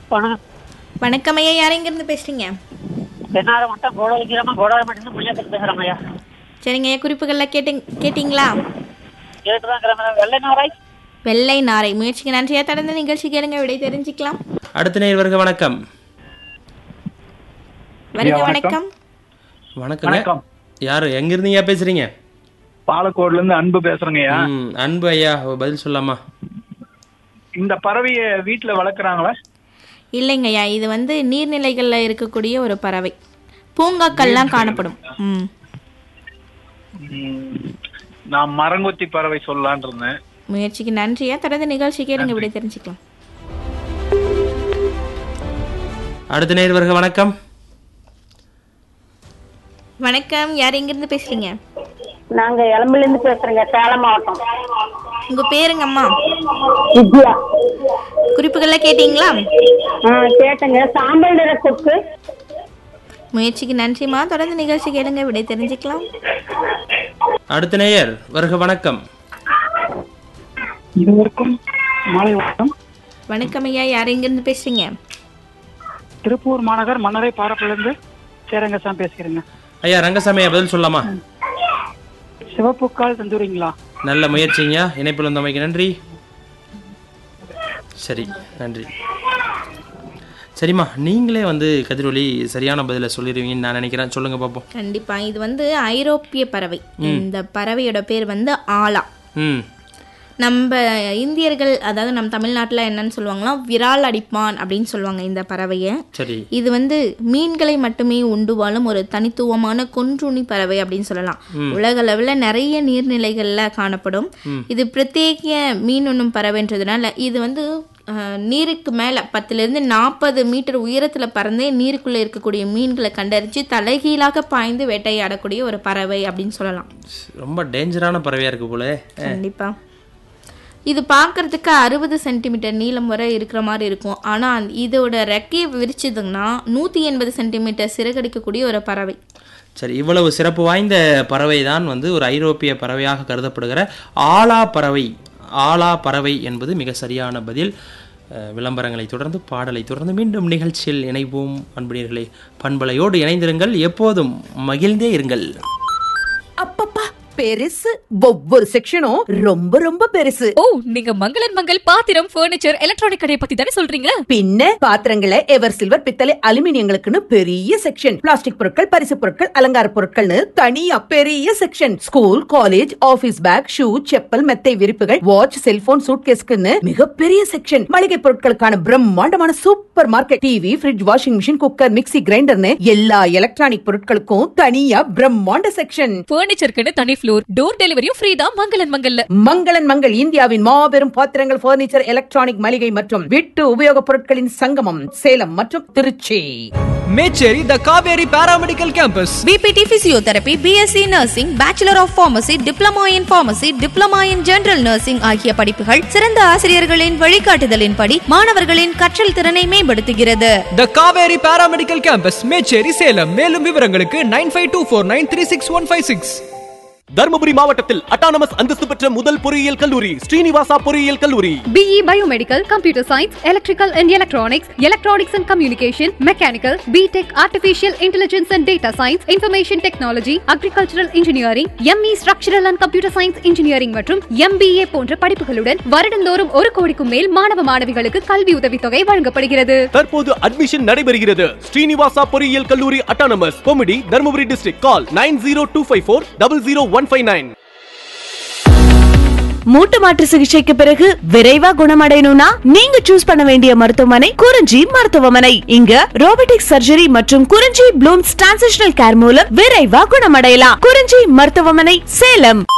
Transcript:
வணக்கம் வணக்கம் ஐயா யார் எங்கேருந்து பேசுறீங்க தென்னார மட்டும் கோடாலிக்கிறமா கோடாலிமட்டிலிருந்து முனியாக்கர் பேசுகிறேன் ஐயா சரிங்க ஐயா குறிப்புகள்லாம் கேட்டு கேட்டிங்களா கேட்டு தான் இருக்கிறேன் வெள்ளை நாராய் வெள்ளை நாரை முயற்சிக்கு நன்றியா தொடர்ந்து நிகழ்ச்சி கேளுங்க விடை தெரிஞ்சுக்கலாம் அடுத்த நேர் வருக வணக்கம் வருக வணக்கம் வணக்கங்க வணக்கம் யாரு எங்க இருந்தீங்க பேசுறீங்க பாலக்கோடுல இருந்து அன்பு பேசுறேங்கய்யா ம், அன்பு ஐயா பதில் சொல்லாமா இந்த பறவைய வீட்டுல வளர்க்குறாங்களா இல்லைங்க ஐயா இது வந்து நீர்நிலைகளில் இருக்கக்கூடிய ஒரு பறவை பூங்காக்கள்லாம் காணப்படும் ம் ம், நான் மரங்கொத்தி பறவை சொல்லலான் இருந்தேன் முயற்சிக்கு நன்றியா தொடர்ந்து நிகழ்ச்சி கேளுங்க விடை தெரிஞ்சுக்கலாம் அடுத்த நேர் வருக வணக்கம் வணக்கம் யார் எங்கேருந்து பேசுறீங்க நாங்க இளம்பிலிருந்து பேசுறேங்க சேலம் மாவட்டம் உங்க பேருங்க அம்மா வித்யா குறிப்புகள்லாம் கேட்டிங்களா ஆ, கேட்டேங்க சாம்பல் நிற கொக்கு முயற்சிக்கு நன்றிம்மா தொடர்ந்து நிகழ்ச்சி கேளுங்க விடை தெரிஞ்சுக்கலாம் அடுத்த நேயர் வருக வணக்கம் இருவருக்கும் மாலை வணக்கம் வணக்கம் ஐயா யார் எங்கேருந்து பேசுறீங்க திருப்பூர் மாநகர் மன்னரை பாரப்பிலிருந்து சேரங்கசாமி பேசுகிறேங்க ஐயா ரங்கசாமி ஐயா பதில் சொல்லாமா சிவப்புக்கால் தந்துறீங்களா நல்ல முயற்சிங்க இணைப்பில் வந்தமைக்கு நன்றி சரி நன்றி சரிம்மா நீங்களே வந்து கதிரொலி சரியான பதிலை சொல்லிடுவீங்கன்னு நான் நினைக்கிறேன் சொல்லுங்க பார்ப்போம் கண்டிப்பா இது வந்து ஐரோப்பிய பறவை இந்த பறவையோட பேர் வந்து ஆலா ம் நம்ம இந்தியர்கள் அதாவது நம்ம தமிழ்நாட்டில் என்னன்னு சொல்லுவாங்கன்னா விரால் அடிப்பான் அப்படின்னு சொல்லுவாங்க இந்த பறவையை சரி இது வந்து மீன்களை மட்டுமே உண்டு வாழும் ஒரு தனித்துவமான கொன்றுணி பறவை அப்படின்னு சொல்லலாம் உலக அளவில் நிறைய நீர்நிலைகளில் காணப்படும் இது பிரத்யேக மீன் உண்ணும் பறவைன்றதுனால இது வந்து அஹ், நீருக்கு மேலே பத்துலேருந்து நாற்பது மீட்டர் உயரத்தில் பறந்தே நீருக்குள்ளே இருக்கக்கூடிய மீன்களை கண்டறிஞ்சு தலைகீழாக பாய்ந்து வேட்டையாடக்கூடிய ஒரு பறவை அப்படின்னு சொல்லலாம் ரொம்ப டேஞ்சரான பறவையா இருக்கு போல கண்டிப்பா இது பார்க்கறதுக்கு அறுபது சென்டிமீட்டர் நீளம் வரை இருக்கிற மாதிரி இருக்கும் ஆனால் இதோட ரெக்கையை விரிச்சதுங்கன்னா நூற்றி எண்பது சென்டிமீட்டர் சிறகடிக்கக்கூடிய ஒரு பறவை சரி இவ்வளவு சிறப்பு வாய்ந்த பறவை தான் வந்து ஒரு ஐரோப்பிய பறவையாக கருதப்படுகிற ஆலா பறவை ஆலா பறவை என்பது மிக சரியான பதில் அஹ், விளம்பரங்களை தொடர்ந்து பாடலை தொடர்ந்து மீண்டும் நிகழ்ச்சியில் இணைவோம் அன்பினர்களே பண்பலையோடு இணைந்திருங்கள் எப்போதும் மகிழ்ந்தே இருங்கள் அப்பப்பா பெருசு ஒவ்வொரு செக்ஷனும் ரொம்ப ரொம்ப பெருசு ஓ நீங்க மங்களன் மங்கள் பாத்திரம் ஃபர்னிச்சர் எலக்ட்ரானிக் கடையை பத்தி தானே சொல்றீங்க பின்ன பாத்திரங்களை எவர் சில்வர் பித்தளை அலுமினியங்களுக்குன்னு பெரிய செக்ஷன் பிளாஸ்டிக் பொருட்கள் பரிசு பொருட்கள் அலங்கார பொருட்கள்னு தனியா பெரிய section school college office bag shoe chappal மெத்தை விரிப்புகள் வாட்ச் செல்போன் சூட்கேஸ்க்குன்னு மிகப்பெரிய செக்ஷன் மளிகை பொருட்களுக்கான பிரம்மாண்டமான super market TV fridge washing machine cooker mixie கிரைண்டர்னு எல்லா எலக்ட்ரானிக் பொருட்களுக்கும் தனியா பிரம்மாண்ட செக்ஷன் ஃபர்னிச்சருக்குன்னு தனி ஃப்ளோர் டோர் டெலிவரியும் ஃப்ரீ தான் மங்களன் மங்கல்ல மங்களன் மங்கள் இந்தியாவின் மாபெரும் பாத்திரங்கள் பர்னிச்சர் எலக்ட்ரானிக் மளிகை மற்றும் வீட்டு உபயோகப் பொருட்களின் சங்கமம் சேலம் மற்றும் Tiruchi Mecheri the Kaveri paramedical campus B P T physiotherapy B Sc nursing bachelor of pharmacy diploma in pharmacy diploma in general nursing ஆகிய படிப்புகள் சிறந்த ஆசிரியர்களின் வழிகாட்டுதலின்படி மாணவர்களின் கற்றல் திறனை மேம்படுத்துகிறது the Kaveri paramedical campus Mecheri Salem மேலும் விவரங்களுக்கு nine five two four nine three six one five six Dharmapuri மாவட்டத்தில் அட்டானமஸ் அந்தஸ்து பெற்ற முதல் பொறியியல் கல்லூரி ஸ்ரீனிவாசா பொறியியல் கல்லூரி BE Biomedical, Computer Science, Electrical and Electronics, Electronics and Communication, Mechanical, BTech Artificial Intelligence and Data Science, Information Technology, Agricultural Engineering, ME Structural and Computer Science Engineering மற்றும் MBA போன்ற படிப்புகளுடன் வருடந்தோறும் ஒரு கோடிக்கும் மேல் மாணவ மாணவிகளுக்கு கல்வி உதவித்தொகை வழங்கப்படுகிறது தற்போது அட்மிஷன் நடைபெறுகிறது ஸ்ரீனிவாசா பொறியியல் கல்லூரி autonomous committee Dharmapuri district call nine zero two five four double zero one five nine மூட்டு மாற்று சிகிச்சைக்கு பிறகு விரைவா குணமடையணும்னா நீங்க சூஸ் பண்ண வேண்டிய மருத்துவமனை குறிஞ்சி மருத்துவமனை இங்க ரோபோட்டிக் சர்ஜரி மற்றும் குறிஞ்சி ப்ளூம்ஸ் டிரான்சிஷனல் கேர் மூலம் விரைவா குணமடையலாம் குறிஞ்சி மருத்துவமனை சேலம்